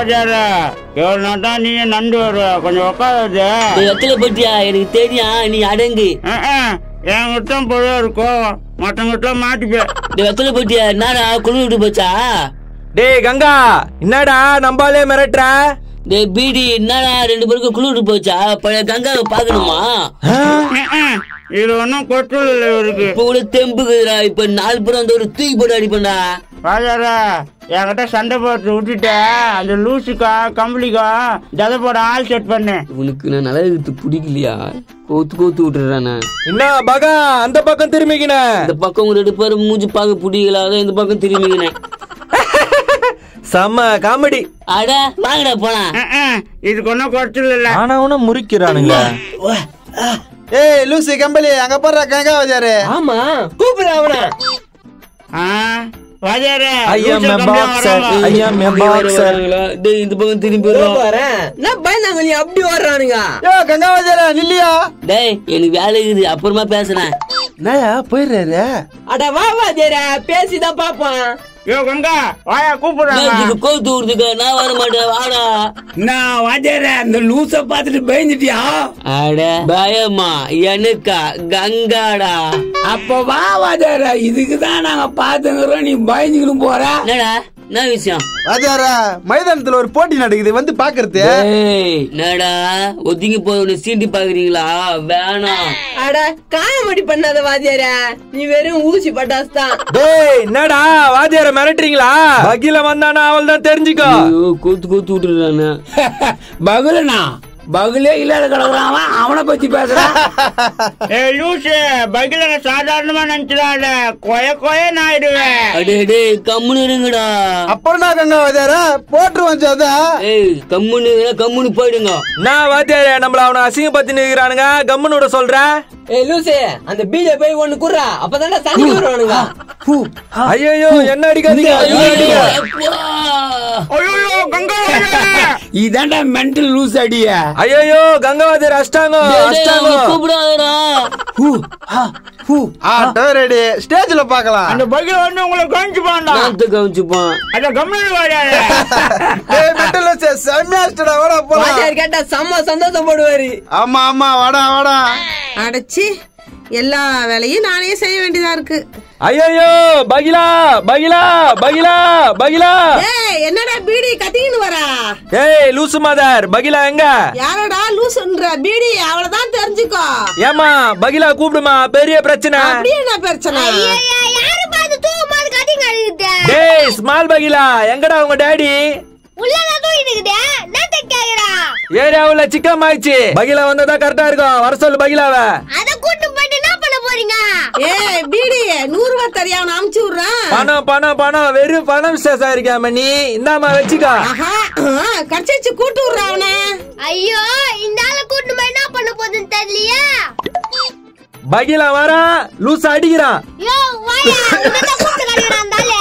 வாஜார எவ்வளவு நாட்டா நீ நண்டு வருவ கொஞ்சம் உட்காருது டேய், வெத்தலை போட்டியா எனக்கு தெரியும் நீ அடங்கு என்கிட்ட பொழுது இருக்கும் மற்றவங்கிட்ட மாட்டிப்பேன் டேய், வெத்தலை போட்டியா என்னடா குழு விட்டு போச்சா டேய் கங்கா என்னடா நம்பாலே மிரட்டுற டேய் பீடி என்னடா ரெண்டு பேருக்கும் குழு விட்டு போச்சா பழைய கங்காவை பாக்கணுமா இது ஒன்றும் கொட்டல் இல்லை இவருக்கு இப்ப கூட தெம்புக்குதுடா இப்ப நாலு பேரும் அந்த ஒரு தூக்கி போட்டு அடிப்பண்டா ராஜார என்கிட்ட சண்டை போட்டு விட்டுட்ட அந்த லூசுக்கா கம்பளிக்கா ஜதை போட ஆள் செட் பண்ணேன் உனக்கு நான் நல்லது பிடிக்கலையா கோத்து கோத்து விட்டுறானே என்ன பகா அந்த பக்கம் திரும்பிக்கின இந்த பக்கம் ஒரு ரெண்டு பேரும் மூஞ்சி பார்க்க பிடிக்கல அதான் இந்த பக்கம் திரும்பிக்கினேன் செம்ம காமெடி அட வாங்கடா போலாம் இதுக்கு ஒன்றும் குறைச்சல் இல்லை ஆனா உன முறிக்கிறானுங்க ஏய் லூசி கம்பளி அங்க போடுற கங்கா வச்சாரு ஆமா கூப்பிடு அவன ஆ வாஜார I am a boxer. I am a boxer. டேய் இந்த பக்கம் திரும்பி வரும் வரேன் நான் பயந்தாங்க நீ அப்படி வர்றானுங்க யோ கங்கா வச்சாரு நில்லியா டேய் எனக்கு வேலை இருக்குது அப்புறமா பேசுறேன் என்னயா போயிடுறாரு அட வா வா தேரா பேசிதான் பாப்போம் யோ கங்கா வாயா கூப்பிடுறாங்க இதுக்கு கோத்து விடுறதுக்கு நான் வர மாட்டேன் வாடா நான் வாத்தியார அந்த லூச பார்த்துட்டு பயந்துட்டியா அட பயமா எனக்கா கங்காடா அப்ப வா வாத்தியார இதுக்கு தான் நாங்க பாத்துக்கிறோம் நீ பயந்துக்கிட்டு போற என்னடா என்ன விஷயம் வாத்தியாரா மைதானத்துல ஒரு போட்டி நடக்குது வந்து பாக்குறது ஏய் என்னடா ஒதுங்கி போய் ஒண்ணு சீண்டி பாக்குறீங்களா வேணாம் அட காமெடி பண்ணாத வாத்தியாரா நீ வெறும் ஊசி பட்டாசு தான் டேய் என்னடா வாத்தியார மிரட்டுறீங்களா வக்கீல வந்தானா அவள் தான் தெரிஞ்சுக்கோ ஐயோ கோத்து கோத்து விட்டுறானே பகுலனா பகுலே இல்லாத கிடக்குறான் அவனை பத்தி பேசுறான் ஏ லூசு பைக்கில் சாதாரணமா நினைச்சிடாத கொய கொயன்னு ஆயிடுவேன் அடே டேய் கம்முனு இருங்கடா அப்புறம் நான் கங்கா வச்சாரு போட்டுருவோம் சாதா ஏய் கம்முனு கம்முனு போயிடுங்க நான் வாத்தியார நம்மள அவனை அசிங்கப்படுத்தி நிற்கிறானுங்க கம்முன்னு விட சொல்ற ஏய் லூசே அந்த பீஜ போய் ஒண்ணு குடுறா அப்பதான்டா தண்ணி வருவானுங்க ஐயோ என்ன அடிக்காதீங்க ஐயோ, அடிங்க. ஐயோ கங்கா வாஜார இதான்டா மென்டல் லூஸ் அடிய ஐயோ கங்கவாதியர் அஷ்டாங்க அஷ்டாங்க கூப்பிடாதடா ஆட்டோ ரெடி ஸ்டேஜ்ல பாக்கலாம் அந்த பைக்கில் வந்து உங்களை கவனிச்சு போண்டா நான் கவனிச்சுப்பான் அத கம்மியில் வாஜார ஏய் மெட்டல் லூசி செம்மையாஸ்டடா வாடா போலாம் வாத்தியார் கேட்டா செம்ம சந்தோஷப்படுவாரு ஆமா ஆமா வாடா வாடா அடைச்சி எல்லா வேலையும் நானே செய்ய வேண்டியதா இருக்கு ஐயோ பகிலா பகிலா பகிலா பகிலா ஏய் என்னடா பீடி கத்திக்கின்னு வரா ஏய் லூசு மாதர் பகிலா எங்க யாரடா லூசுன்ற பீடி அவளதான் தெரிஞ்சுக்கோ ஏமா பகிலா கூப்பிடுமா பெரிய பிரச்சனை அப்படியே என்ன பிரச்சனை யாரு பார்த்து தூங்கும் போது கத்திங்க அழுகுது டேய் ஸ்மால் பகிலா எங்கடா உங்க டாடி உள்ளதான் தூங்கிட்டு இருக்குதே நான் கேக்குறா ஏரியாவுல சிக்கம் ஆயிடுச்சு பகிலா வந்ததா கரெக்டா இருக்கும் வர சொல்லு பகிலாவ அத கூட்டு போயிட்டு என்ன பண்ண போறீங்க ஏய் பீடி நூறு ரூபா தரியா நான் அமுச்சு விடுறேன் பணம் பணம் பணம் வெறும் பணம் விசேஷம் இருக்காம நீ இந்தாமா வச்சுக்கோ ஆஹா கடிச்சு கூட்டு விடுறா அவனை ஐயோ இந்த ஆளை கூட்டு போய் என்ன பண்ண போகுதுன்னு தெரியலையே பகிலா வரான் லூஸ் அடிக்கிறான் யோ வாயா உன்னதான் கூட்டு கழிக்கிறான் அந்த ஆளு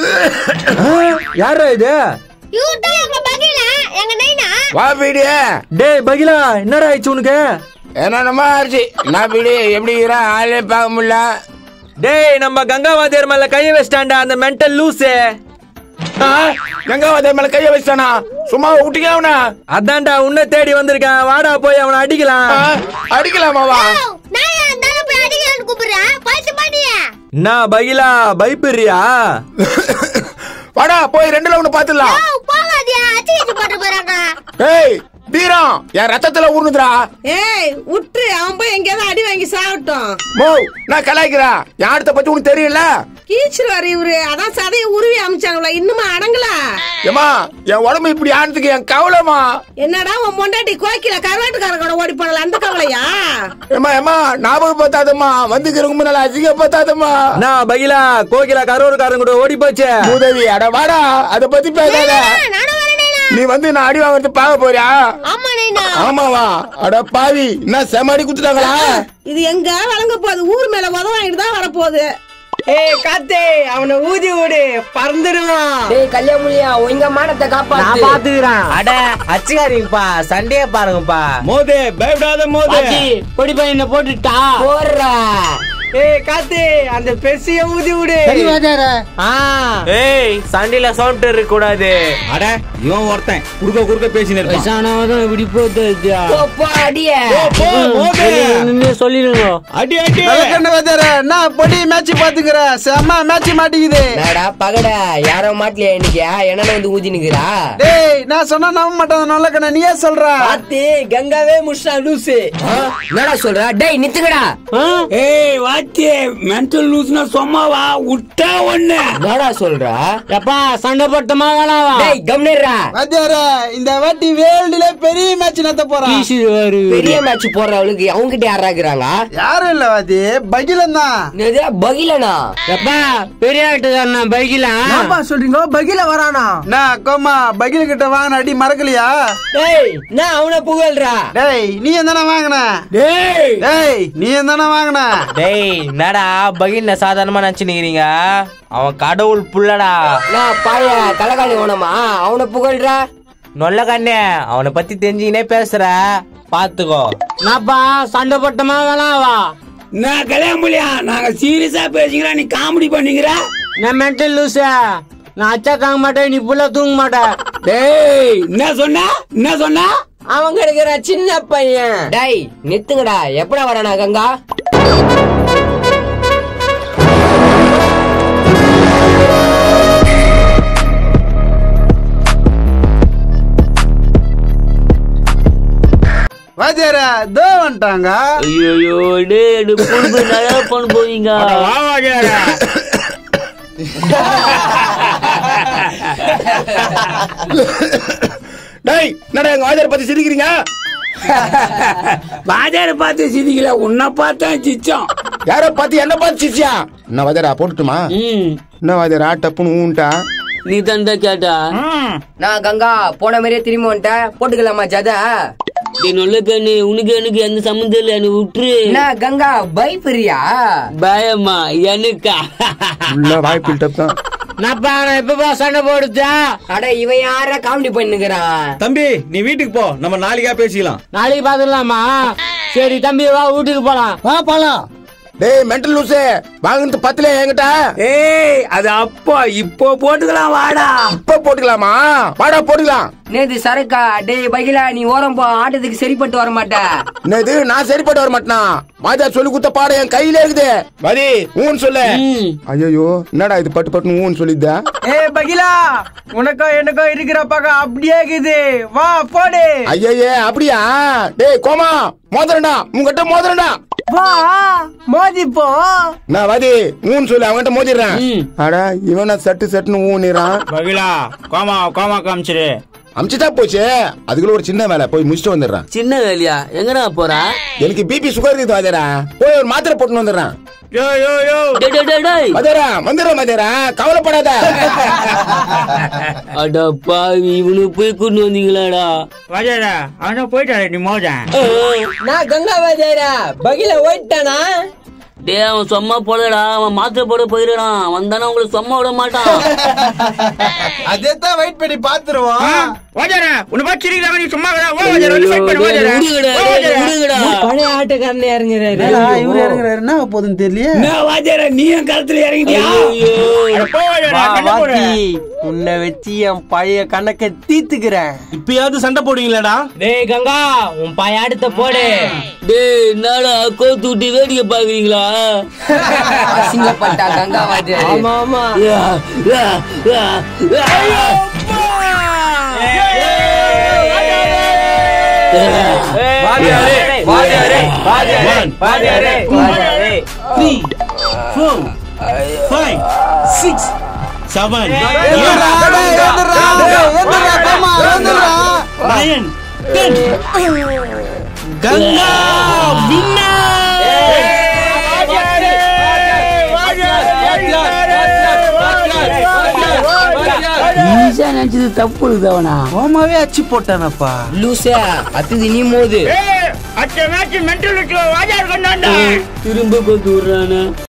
யாரா இது இவர்தான் எங்க பகையில எங்க நைனா வா வீடு டேய் பகிலா என்னடா ஆயிடுச்சு உனக்கு என்னமா ஆச்சு நான் வீடு எப்படி இருக்கிறான் ஆளே பார்க்க முடியல டேய் நம்ம கங்காவாதியர் மேல கைய வச்சிட்டான்டா அந்த மென்டல் லூசு கங்காவதே மேல கைய வச்சிட்டானா சும்மா விட்டுக்க அவனா அதான்டா உன்னை தேடி வந்திருக்கேன் வாடா போய் அவனை அடிக்கலாம் அடிக்கலாமாவா நான் ஏன் அந்த ஆளை போய் அடிக்கலான்னு கூப்பிடுறேன் பைத்து பண்ணிய நான் பகிலா பயப்படுறியா வாடா போய் ரெண்டுல ஒண்ணு பாத்துடலாம் போகாதியா அச்சு வச்சு போட்டு போறாங்க ஏய் வீரம் என் ரத்தத்துல ஊர்னுதுடா ஏய் விட்டு அவன் போய் எங்கேயாவது அடி வாங்கி சாகட்டும் மோ நான் கலாய்க்கிறேன் என் அடுத்த பத்தி உனக்கு தெரியல கீச்சிருவாரு இவரு அதான் சதையை உருவி அமிச்சாங்களா இன்னுமா அடங்கல ஏமா என் உடம்பு இப்படி ஆனதுக்கு என் கவலைமா என்னடா உன் பொண்டாட்டி கோக்கில கருவாட்டுக்கார கூட ஓடி போனல அந்த கவலையா ஏமா ஏமா ஞாபகம் பார்த்தாதம்மா வந்துக்கிறவங்க முன்னால அசிங்க பார்த்தாதம்மா நான் பகிலா கோகிலா கரூர்காரன் கூட ஓடி போச்சு உதவி அட வாடா அத பத்தி பேசாத நானும் வரேன் நைனா நீ வந்து நான் அடி வாங்குறது பார்க்க போறியா ஆமா நைனா ஆமாவா அட பாவி என்ன செமடி குத்துட்டாங்களா இது எங்க வழங்க போகுது ஊர் மேல உதவ வாங்கிட்டு தான் வரப்போகுது ஏய் காத்தே அவனை ஊதி விடு பறந்துடுவான் டேய் கல்யாணியா உங்க மானத்தை காப்பாத்து பாத்துக்கிறான் அட அச்சுக்காதீங்கப்பா சண்டைய பாருங்கப்பா மோதே பயப்படாத மோதே பாட்டி பொடி பையனை போட்டுட்டா போடுற ஏய் காத்து அந்த பெருசிய ஊதி விடு சரி வாத்தியார ஆ ஏய் சண்டையில சவுண்ட் இருக்க கூடாது அட இவன் ஒருத்தன் குறுக்க குறுக்க பேசினு இருப்பான் வயசானவதான் இப்படி போட்டு அப்பா அடிய சொல்லிடுங்க அடி அடி கண்ணு வாத்தியார என்ன பொடி மேட்ச் பாத்துக்கிற செம்ம மேட்ச் மாட்டிக்குது என்னடா பகட யாரோ மாட்டலையா இன்னைக்கு என்னன்னு வந்து ஊதி நிக்கிறா டேய் நான் சொன்னா நம்ப மாட்டேன் நல்ல கண்ண நீயே சொல்ற பாத்து கங்காவே முஷா லூசு என்னடா சொல்ற டேய் நித்துக்கடா ஏய் வாத்தியே மென்டல் லூஸ்னா சும்மாவா விட்டா ஒண்ணு என்னடா சொல்ற எப்பா சண்டை போட்டமா வேணாவா டேய் கம்னிடுறா வாத்தியார இந்த வாட்டி வேர்ல்டுல பெரிய மேட்ச் நடத்த போறான் பெரிய மேட்ச் போடுறவளுக்கு அவங்க கிட்ட யாராக்குறாங்க யாரும் இல்ல வாத்தி பகிலன் தான் என்னது பகிலனா எப்பா பெரிய ஆட்டுக்காரனா பைக்கில சொல்றீங்க பகில வரானா நான் கோமா பகில் கிட்ட வாங்கின அடி மறக்கலையா டேய் நான் அவனை புகழ்றா டேய் நீ தானே வாங்கின டேய் டேய் நீ தானே வாங்கின டேய் என்னடா பகில்ல சாதாரணமா நினைச்சுக்கிறீங்க அவன் கடவுள் புள்ளடா நான் பழைய கலகாணி ஓனமா அவனை புகழ்ற நொல்ல கண்ணே அவனை பத்தி தெரிஞ்சுக்கினே பேசுற பாத்துக்கோ நாப்பா சண்டை போட்டமா வேணாவா நான் கல்யாணம் பண்ணியா நாங்க சீரியஸா பேசிக்கிறோம் நீ காமெடி பண்ணிக்கிற நான் மென்டல் லூச நான் அச்சா தாங்க மாட்டேன் நீ புள்ள தூங்க மாட்டேன் டேய் என்ன சொன்ன என்ன சொன்ன அவன் கிடைக்கிற சின்ன பையன் டேய் நித்துங்கடா எப்படா வரானா கங்கா வாத்தியார தோ வந்துட்டாங்க ஐயோ டே பொண்ணு நல்லா பண்ண போவீங்க டேய் என்னடா எங்க வாத்தியார பத்தி சிரிக்கிறீங்க வாத்தியார பார்த்து சிரிக்கல உன்னை பார்த்தா சிச்சம் யாரோ பார்த்து என்ன பார்த்து சிரிச்சியா என்ன வாத்தியாரா போட்டுட்டுமா என்ன வாத்தியாரா டப்புன்னு ஊன்ட்டா நீ தண்டா கேட்டா நான் கங்கா போன மாதிரியே திரும்பி வந்துட்டேன் போட்டுக்கலாமா ஜத டே நொல்ல கண்ணு உனக்கு எனக்கு எந்த சம்மந்தம் இல்ல எனக்கு விட்டுரு என்ன கங்கா பயப்படுறியா பயமா எனக்கா உள்ள வாய்ப்பு டப் தான் நாப்பா நான் எப்பப்பா சண்டை போடுச்சா அட இவன் யார காமெடி பண்ணுகிறான் தம்பி நீ வீட்டுக்கு போ நம்ம நாளைக்கா பேசிக்கலாம் நாளைக்கு பாத்துடலாமா சரி தம்பி வா வீட்டுக்கு போலாம் வா போலாம் டேய் மென்டல் லூசு வாங்கினது பத்துல என்கிட்ட ஏய் அது அப்போ இப்போ போட்டுக்கலாம் வாடா இப்ப போட்டுக்கலாமா வாடா போட்டுக்கலாம் நேத்து சரக்கா டேய் பகிலா நீ ஓரம் போ ஆட்டத்துக்கு சரிப்பட்டு வர மாட்ட என்னது நான் சரிப்பட்டு வர மாட்டேனா மாதா சொல்லி குத்த பாடம் என் கையில இருக்குது மதி ஊன்னு சொல்லு ஐயோ என்னடா இது பட்டு பட்டுன்னு ஊன்னு சொல்லிதா ஏய் பகிலா உனக்கும் எனக்கும் இருக்கிற பக்கம் அப்படியே இருக்குது வா போடு ஐயே அப்படியா டேய் கோமா மோதிரண்டா உங்ககிட்ட மோதிரண்டா வா மோதிப்போ நான் வாதி ஊன்னு சொல்லு அவன்கிட்ட மோதிடுறேன் அடா இவனா சட்டு சட்டுன்னு ஊனிறான் பகிலா கோமா கோமா காமிச்சிரு அமிச்சுட்டா போச்சு அதுக்குள்ள ஒரு சின்ன வேலை போய் முடிச்சுட்டு வந்துடுறான் சின்ன வேலையா எங்கடா போறா எனக்கு பிபி சுகர் இருக்குது வாதியரா போய் ஒரு மாத்திரை போட்டுன்னு வந்துடுறான் யோ யோ யோ டேய், டேய், டேய், டேய். மதுரா வந்துடுறோம் மதுரா கவலைப்படாத அட பாவி இவனு போய் கூட்டு வந்தீங்களாடா வாஜாரா அவன போயிட்டாரு நீ மோதன் நான் கங்கா வாத்தியாரா பகில ஓயிட்டானா டேய் அவன் சும்மா போடடா அவன் மாத்திரை போட போயிடறான் வந்தானா உங்களை சும்மா விட மாட்டான் அதே தான் வெயிட் பண்ணி பாத்துருவோம் வாஜாரா உன்னை பார்த்து சிரிக்கிறாங்க நீ சும்மா இருக்கா? வா வாஜாரா வந்து fight பண்ணு வாஜாரா விடுங்கடா வா, டேய், வாஜாரா. விடுங்கடா பழைய ஆட்டக்காரனே இறங்குறாரு இவரு இறங்குறாரு என்ன போதுன்னு தெரியல என்ன வாத்தியார நீ என் கழுத்துல இறங்கிட்டியா அட போ வாஜாரா, சண்டை போடு. உன்னை வச்சு என் பழைய கணக்க தீத்துக்கிறேன் இப்பயாவது சண்டை போடுவீங்களாடா டேய் கங்கா உன் பையாடுத்த போடு டேய் என்னடா கோத்து விட்டு வேடிக்கை பாக்குறீங்களா அசிங்கப்பட்டா கங்கா வாத்தியாரு ஆமா ஆமா யா, யா, யா, யா. எந்திரா, டேய், எந்திரா, டேய், எந்திரா, கோமா, எந்திரா. ஈஸியா நினைச்சது தப்பு இருக்குதவனா கோமாவே அச்சு போட்டானப்பா லூசா அத்துது நீ மோது ஏய், அடுத்த மேட்ச் மென்டல் வாஜார் கொண்டாண்டா திரும்ப கோத்து விடுறானே